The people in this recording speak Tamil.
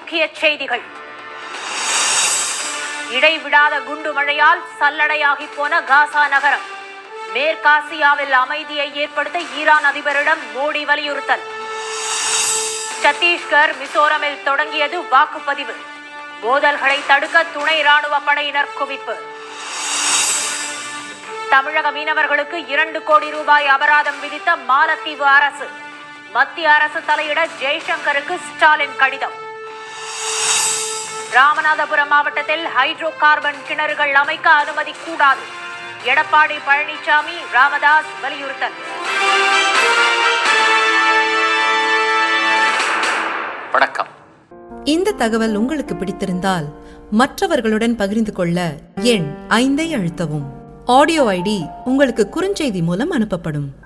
முக்கிய செய்திகள் இடைவிடாத குண்டு மழையால் சல்லடையாகி போன காசா நகரம் மேற்காசியாவில் அமைதியை ஏற்படுத்த ஈரான் அதிபரிடம் மோடி வலியுறுத்தல் சத்தீஸ்கர் மிசோரமில் தொடங்கியது வாக்குப்பதிவு மோதல்களை தடுக்க துணை ராணுவ படையினர் குவிப்பு தமிழக மீனவர்களுக்கு இரண்டு கோடி ரூபாய் அபராதம் விதித்த மாலத்தீவு அரசு மத்திய அரசு தலையிட ஜெய்சங்கருக்கு ஸ்டாலின் கடிதம் ராமநாதபுரம் மாவட்டத்தில் ஹைட்ரோ கார்பன் கிணறுகள் அமைக்க அனுமதி கூடாது எடப்பாடி பழனிசாமி ராமதாஸ் வலியுறுத்தல் வணக்கம் இந்த தகவல் உங்களுக்கு பிடித்திருந்தால் மற்றவர்களுடன் பகிர்ந்து கொள்ள எண் ஐந்தை அழுத்தவும் ஆடியோ ஐடி உங்களுக்கு குறுஞ்செய்தி மூலம் அனுப்பப்படும்